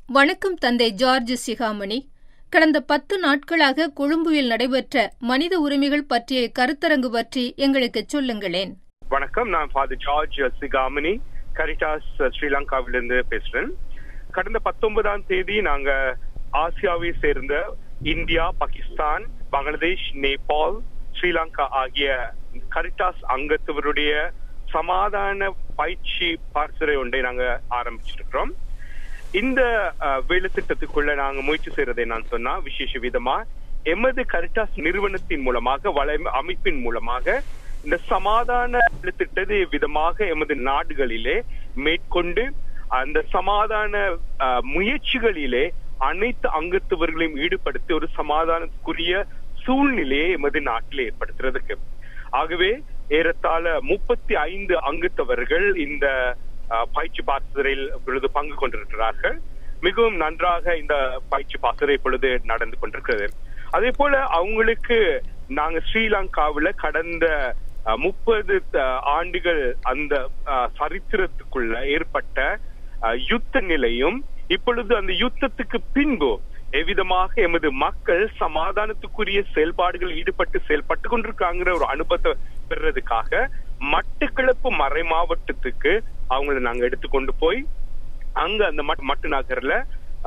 வணக்கம் தந்தை ஜார்ஜ் சிகாமணி கடந்த பத்து நாட்களாக கொழும்புவில் நடைபெற்ற மனித உரிமைகள் பற்றிய கருத்தரங்கு பற்றி எங்களுக்கு சொல்லுங்களேன் வணக்கம் நான் ஃபாதர் ஜார்ஜ் சிகாமணி கரிட்டாஸ் ஸ்ரீலங்காவிலிருந்து பேசுறேன் கடந்த பத்தொன்பதாம் தேதி நாங்க ஆசியாவை சேர்ந்த இந்தியா பாகிஸ்தான் பங்களாதேஷ் நேபாள் ஸ்ரீலங்கா ஆகிய கரிட்டாஸ் அங்கத்தவருடைய சமாதான பயிற்சி பார்சரை ஒன்றை நாங்க ஆரம்பிச்சிருக்கிறோம் இந்த வேலை திட்டத்துக்குள்ள நாங்க முயற்சி செய்யறதை நான் சொன்னா விசேஷ விதமா எமது கரிட்டாஸ் நிறுவனத்தின் மூலமாக வள அமைப்பின் மூலமாக இந்த சமாதான திட்டத்தை விதமாக எமது நாடுகளிலே மேற்கொண்டு அந்த சமாதான முயற்சிகளிலே அனைத்து அங்கத்தவர்களையும் ஈடுபடுத்தி ஒரு சமாதானத்துக்குரிய சூழ்நிலையை எமது நாட்டில் ஏற்படுத்துறதுக்கு ஆகவே ஏறத்தாழ முப்பத்தி ஐந்து அங்கத்தவர்கள் இந்த பயிற்சி பாசறையில் இப்பொழுது பங்கு கொண்டிருக்கிறார்கள் மிகவும் நன்றாக இந்த பயிற்சி பாசறை இப்பொழுது நடந்து கொண்டிருக்கிறது அதே போல அவங்களுக்கு நாங்க ஸ்ரீலங்காவில கடந்த முப்பது ஆண்டுகள் அந்த சரித்திரத்துக்குள்ள ஏற்பட்ட யுத்த நிலையும் இப்பொழுது அந்த யுத்தத்துக்கு பின்பு எவ்விதமாக எமது மக்கள் சமாதானத்துக்குரிய செயல்பாடுகள் ஈடுபட்டு செயல்பட்டு கொண்டிருக்காங்கிற ஒரு அனுபவத்தை பெறதுக்காக மட்டக்களப்பு மறை மாவட்டத்துக்கு அவங்கள நாங்க எடுத்துக்கொண்டு போய் அங்க அந்த மட்டு நகர்ல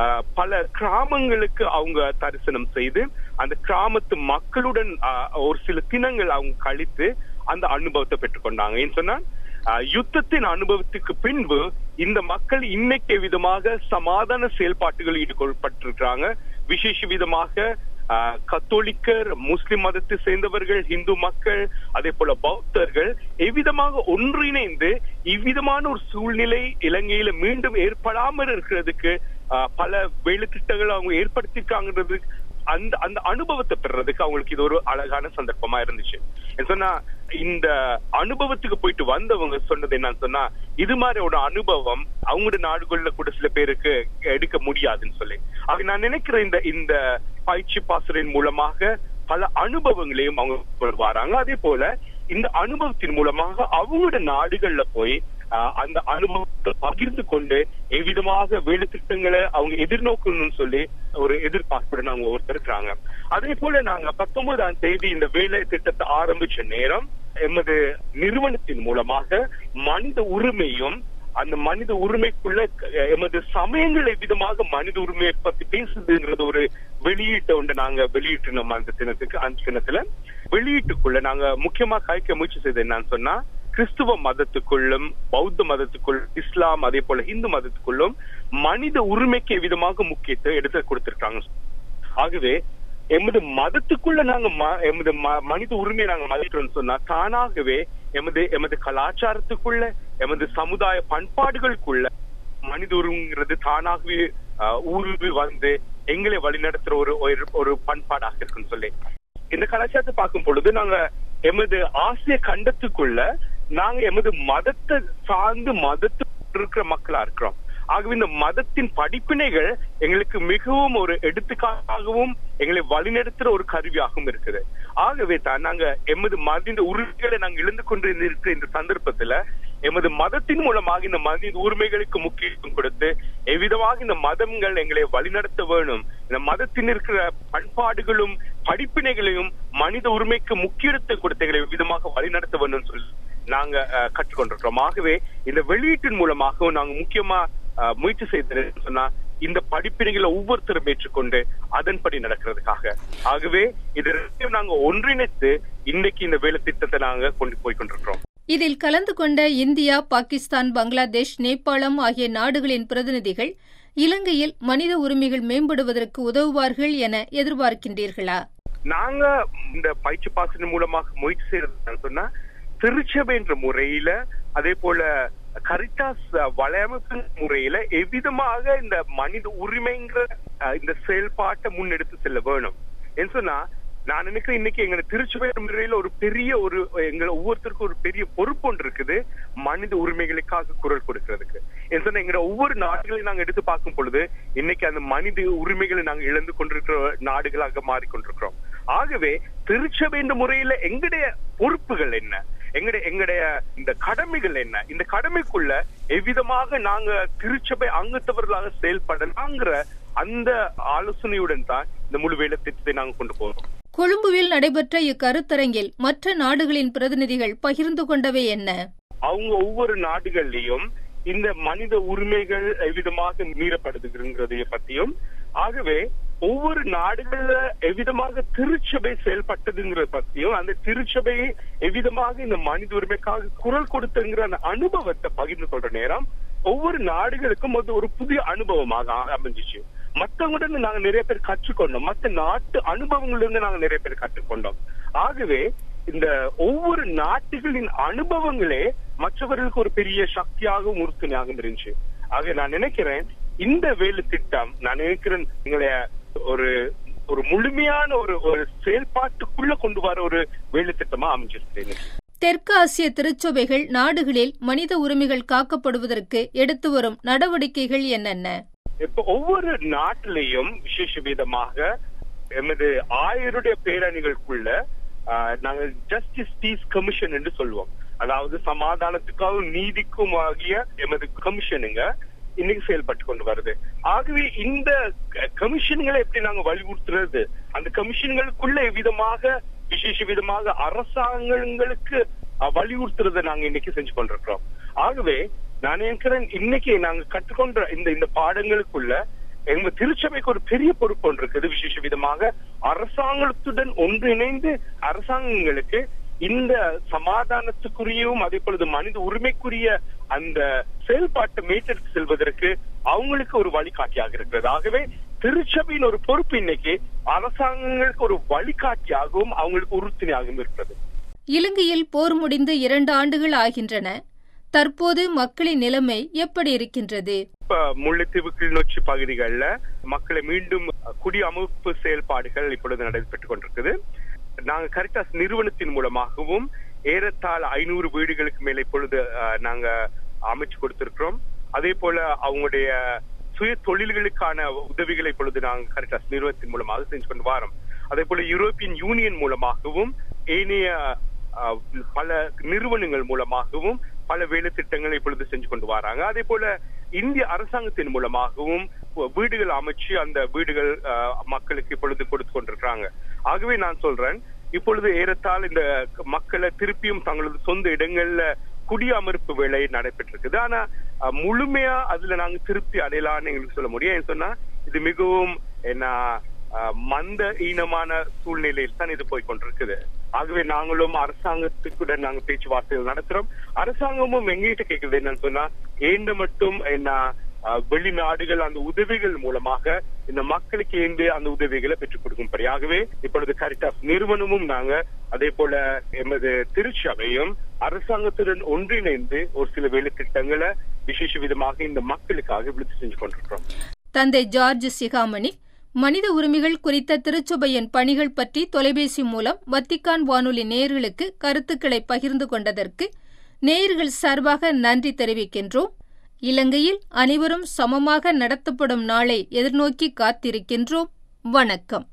பல கிராமங்களுக்கு அவங்க தரிசனம் செய்து அந்த கிராமத்து மக்களுடன் ஒரு சில தினங்கள் அவங்க கழித்து அந்த அனுபவத்தை பெற்றுக்கொண்டாங்க ஏன்னு சொன்னா யுத்தத்தின் அனுபவத்துக்கு பின்பு இந்த மக்கள் இன்னைக்கு விதமாக சமாதான செயல்பாட்டுகள் ஈடுபட்டிருக்கிறாங்க விசேஷ விதமாக கத்தோலிக்கர் முஸ்லிம் மதத்தை சேர்ந்தவர்கள் இந்து மக்கள் அதே போல பௌத்தர்கள் எவ்விதமாக ஒன்றிணைந்து இவ்விதமான ஒரு சூழ்நிலை இலங்கையில மீண்டும் ஏற்படாமல் இருக்கிறதுக்கு பல வேலை திட்டங்கள் அவங்க ஏற்படுத்திருக்காங்கிறது அந்த அந்த அனுபவத்தை பெறதுக்கு அவங்களுக்கு இது ஒரு அழகான சந்தர்ப்பமா இருந்துச்சு சொன்னா இந்த அனுபவத்துக்கு போயிட்டு வந்தவங்க சொன்னது என்னன்னு சொன்னா இது மாதிரி ஒரு அனுபவம் அவங்களோட நாடுகள்ல கூட சில பேருக்கு எடுக்க முடியாதுன்னு சொல்லி ஆக நான் நினைக்கிற இந்த இந்த பயிற்சி பாசரின் மூலமாக பல அனுபவங்களையும் அவங்க வராங்க அதே போல இந்த அனுபவத்தின் மூலமாக அவங்களோட நாடுகள்ல போய் அந்த அனுபவத்தை பகிர்ந்து கொண்டு எவ்விதமாக வேலை திட்டங்களை அவங்க எதிர்நோக்கணும்னு சொல்லி ஒரு எதிர்பார்ப்புடன் அவங்க ஒருத்தருக்கிறாங்க அதே போல நாங்க பத்தொன்பதாம் தேதி இந்த வேலை திட்டத்தை ஆரம்பிச்ச நேரம் எமது நிறுவனத்தின் மூலமாக மனித உரிமையும் அந்த மனித உரிமைக்குள்ள எமது சமயங்களை விதமாக மனித உரிமையை பத்தி பேசுதுங்கிறது ஒரு வெளியீட்டை ஒன்று நாங்க வெளியிட்டோம் அந்த தினத்துக்கு அந்த தினத்துல வெளியீட்டுக்குள்ள நாங்க முக்கியமா கழிக்க முயற்சி செய்தது என்னன்னு சொன்னா கிறிஸ்துவ மதத்துக்குள்ளும் பௌத்த மதத்துக்குள்ளும் இஸ்லாம் அதே போல இந்து மதத்துக்குள்ளும் மனித உரிமைக்கு விதமாக முக்கியத்துவம் எடுத்து கொடுத்திருக்காங்க ஆகவே எமது மதத்துக்குள்ள நாங்க எமது மனித உரிமையை நாங்க மதிக்கிறோம்னு சொன்னா தானாகவே எமது எமது கலாச்சாரத்துக்குள்ள எமது சமுதாய பண்பாடுகளுக்குள்ள மனித உரிமைங்கிறது தானாகவே ஊருவி வந்து எங்களை வழிநடத்துற ஒரு ஒரு பண்பாடாக இருக்குன்னு சொல்லி இந்த கலாச்சாரத்தை பார்க்கும் பொழுது நாங்க எமது ஆசிய கண்டத்துக்குள்ள நாங்க எமது மதத்தை சார்ந்து மதத்து இருக்கிற மக்களா இருக்கிறோம் ஆகவே இந்த மதத்தின் படிப்பினைகள் எங்களுக்கு மிகவும் ஒரு எடுத்துக்காட்டாகவும் எங்களை வழிநடத்துற ஒரு கருவியாகவும் இருக்குது ஆகவே தான் நாங்க எமது மதிந்த உரிமைகளை நாங்க இழந்து கொண்டு இருக்கிற இந்த சந்தர்ப்பத்துல எமது மதத்தின் மூலமாக இந்த மனித உரிமைகளுக்கு முக்கியத்துவம் கொடுத்து எவ்விதமாக இந்த மதங்கள் எங்களை வழிநடத்த வேணும் இந்த மதத்தின் இருக்கிற பண்பாடுகளும் படிப்பினைகளையும் மனித உரிமைக்கு முக்கியத்துவம் கொடுத்து எங்களை விதமாக வழிநடத்த வேண்டும் சொல்லி நாங்க கற்றுக்கொண்டிருக்கிறோம் ஆகவே இந்த வெளியீட்டின் மூலமாகவும் நாங்க முக்கியமா முயற்சி செய்தது சொன்னா இந்த படிப்பினைகளை ஒவ்வொருத்தரும் ஏற்றுக்கொண்டு அதன்படி நடக்கிறதுக்காக ஆகவே இது நாங்க ஒன்றிணைத்து இன்னைக்கு இந்த வேலை திட்டத்தை நாங்க கொண்டு போய் கொண்டிருக்கிறோம் இதில் கலந்து கொண்ட இந்தியா பாகிஸ்தான் பங்களாதேஷ் நேபாளம் ஆகிய நாடுகளின் பிரதிநிதிகள் இலங்கையில் மனித உரிமைகள் மேம்படுவதற்கு உதவுவார்கள் என எதிர்பார்க்கின்றீர்களா நாங்க இந்த பயிற்சி பாசன மூலமாக முயற்சி செய்யறது சொன்னா திருச்சபை என்ற முறையில அதே போல கரிட்டாஸ் வலையமைப்பு முறையில எவ்விதமாக இந்த மனித உரிமைங்கிற இந்த செயல்பாட்டை முன்னெடுத்து செல்ல வேணும் என்று சொன்னா நான் நினைக்கிறேன் இன்னைக்கு எங்க திருச்சுவை முறையில ஒரு பெரிய ஒரு எங்களை ஒவ்வொருத்தருக்கும் ஒரு பெரிய பொறுப்பு ஒன்று இருக்குது மனித உரிமைகளுக்காக குரல் கொடுக்கறதுக்கு சொன்னா எங்க ஒவ்வொரு நாடுகளையும் நாங்க எடுத்து பார்க்கும் பொழுது இன்னைக்கு அந்த மனித உரிமைகளை நாங்க இழந்து கொண்டிருக்கிற நாடுகளாக மாறிக்கொண்டிருக்கிறோம் ஆகவே திருச்சபை என்ற முறையில எங்களுடைய பொறுப்புகள் என்ன எங்களுடைய எங்களுடைய இந்த கடமைகள் என்ன இந்த கடமைக்குள்ள எவ்விதமாக நாங்க திருச்சபை அங்கத்தவர்களாக செயல்படலாங்கிற அந்த ஆலோசனையுடன் தான் இந்த முழு வேலை திட்டத்தை நாங்க கொண்டு போறோம் கொழும்புவில் நடைபெற்ற இக்கருத்தரங்கில் மற்ற நாடுகளின் பிரதிநிதிகள் பகிர்ந்து கொண்டவை என்ன அவங்க ஒவ்வொரு நாடுகள்லயும் இந்த மனித உரிமைகள் எவ்விதமாக மீறப்படுதுங்கிறதைய பத்தியும் ஆகவே ஒவ்வொரு நாடுகள்ல எவ்விதமாக திருச்சபை செயல்பட்டதுங்கிறத பத்தியும் அந்த திருச்சபையை எவ்விதமாக இந்த மனித உரிமைக்காக குரல் கொடுத்துங்கிற அந்த அனுபவத்தை பகிர்ந்து கொள்ற நேரம் ஒவ்வொரு நாடுகளுக்கும் அது ஒரு புதிய அனுபவமாக அமைஞ்சிச்சு மத்தவங்க நாங்க நிறைய பேர் கற்றுக்கொண்டோம் மத்த நாட்டு அனுபவங்கள்ல இருந்து நாங்க நிறைய பேர் கற்றுக்கொண்டோம் ஆகவே இந்த ஒவ்வொரு நாட்டுகளின் அனுபவங்களே மற்றவர்களுக்கு ஒரு பெரிய சக்தியாகவும் உறுதுணையாகவும் இருந்துச்சு ஆக நான் நினைக்கிறேன் இந்த வேலை திட்டம் நான் நினைக்கிறேன் எங்களுடைய ஒரு ஒரு முழுமையான ஒரு ஒரு செயல்பாட்டுக்குள்ள கொண்டு வர ஒரு வேலை திட்டமா அமைஞ்சிருக்கு தெற்கு ஆசிய திருச்சபைகள் நாடுகளில் மனித உரிமைகள் காக்கப்படுவதற்கு எடுத்து வரும் நடவடிக்கைகள் என்னென்ன இப்ப ஒவ்வொரு நாட்டிலையும் விசேஷ விதமாக எமது ஆயருடைய பேரணிகளுக்குள்ள நாங்க ஜஸ்டிஸ் பீஸ் கமிஷன் என்று சொல்லுவோம் அதாவது சமாதானத்துக்காகவும் நீதிக்கும் ஆகிய எமது கமிஷனுங்க இன்னைக்கு செயல்பட்டு கொண்டு வருது ஆகவே இந்த கமிஷன்களை எப்படி நாங்க வலியுறுத்துறது அந்த கமிஷன்களுக்குள்ள விதமாக விசேஷ விதமாக அரசாங்கங்களுக்கு வலியுறுத்துறதை நாங்க இன்னைக்கு செஞ்சு கொண்டிருக்கிறோம் ஆகவே நான் நினைக்கிறேன் இன்னைக்கு நாங்க கற்றுக்கொண்ட இந்த இந்த பாடங்களுக்குள்ள எங்க திருச்சபைக்கு ஒரு பெரிய பொறுப்பு ஒன்று இருக்குது விசேஷ விதமாக அரசாங்கத்துடன் ஒன்றிணைந்து அரசாங்கங்களுக்கு இந்த சமாதானத்துக்குரியவும் அதே பொழுது மனித உரிமைக்குரிய அந்த செயல்பாட்டை மீட்டெடுத்து செல்வதற்கு அவங்களுக்கு ஒரு வழிகாட்டியாக இருக்கிறது ஆகவே திருச்சபையின் ஒரு பொறுப்பு இன்னைக்கு அரசாங்கங்களுக்கு ஒரு வழிகாட்டியாகவும் அவங்களுக்கு உறுதுணையாகவும் இருக்கிறது இலங்கையில் போர் முடிந்து இரண்டு ஆண்டுகள் ஆகின்றன தற்போது மக்களின் நிலைமை எப்படி இருக்கின்றது இப்ப முல்லைத்தீவு கிளிநொச்சி பகுதிகளில் மக்களை மீண்டும் குடியமைப்பு செயல்பாடுகள் இப்பொழுது நடைபெற்றுக் கொண்டிருக்குது நாங்க கரிட்டாஸ் நிறுவனத்தின் மூலமாகவும் ஏறத்தாழ ஐநூறு வீடுகளுக்கு மேல இப்பொழுது நாங்க அமைச்சு கொடுத்திருக்கிறோம் அதே போல அவங்களுடைய சுய தொழில்களுக்கான உதவிகளை இப்பொழுது நாங்கள் கரிட்டாஸ் நிறுவனத்தின் மூலமாக செஞ்சு கொண்டு வரோம் அதே போல யூரோப்பியன் யூனியன் மூலமாகவும் ஏனைய பல நிறுவனங்கள் மூலமாகவும் பல வேலை திட்டங்களை இப்பொழுது செஞ்சு கொண்டு வராங்க அதே போல இந்திய அரசாங்கத்தின் மூலமாகவும் வீடுகள் அமைச்சு அந்த வீடுகள் மக்களுக்கு இப்பொழுது கொடுத்து கொண்டிருக்கிறாங்க ஆகவே நான் சொல்றேன் இப்பொழுது ஏறத்தாழ இந்த மக்களை திருப்பியும் தங்களது சொந்த இடங்கள்ல குடியமர்ப்பு வேலை நடைபெற்றிருக்குது ஆனா முழுமையா அதுல நாங்க திருப்தி அடையலாம்னு எங்களுக்கு சொல்ல முடியும் ஏன்னு சொன்னா இது மிகவும் என்ன மந்த ஈனமான சூழ்நிலையில் தான் இது போய் கொண்டிருக்குது ஆகவே நாங்களும் அரசாங்கத்துக்குடன் நாங்க பேச்சுவார்த்தைகள் நடத்துறோம் அரசாங்கமும் எங்ககிட்ட கேக்குறது என்னன்னு சொன்னா ஏண்ட மட்டும் என்ன வெளிநாடுகள் அந்த உதவிகள் மூலமாக இந்த மக்களுக்கு ஏந்து அந்த உதவிகளை பெற்றுக் கொடுக்கும்படியாகவே இப்பொழுது கரிட்டாஸ் நிறுவனமும் நாங்க அதே போல எமது திருச்சபையும் அரசாங்கத்துடன் ஒன்றிணைந்து ஒரு சில வேலை திட்டங்களை விசேஷ விதமாக இந்த மக்களுக்காக விழுத்து செஞ்சு கொண்டிருக்கிறோம் தந்தை ஜார்ஜ் சிகாமணி மனித உரிமைகள் குறித்த திருச்சபையின் பணிகள் பற்றி தொலைபேசி மூலம் வத்திக்கான் வானொலி நேயர்களுக்கு கருத்துக்களை பகிர்ந்து கொண்டதற்கு நேயர்கள் சார்பாக நன்றி தெரிவிக்கின்றோம் இலங்கையில் அனைவரும் சமமாக நடத்தப்படும் நாளை எதிர்நோக்கி காத்திருக்கின்றோம் வணக்கம்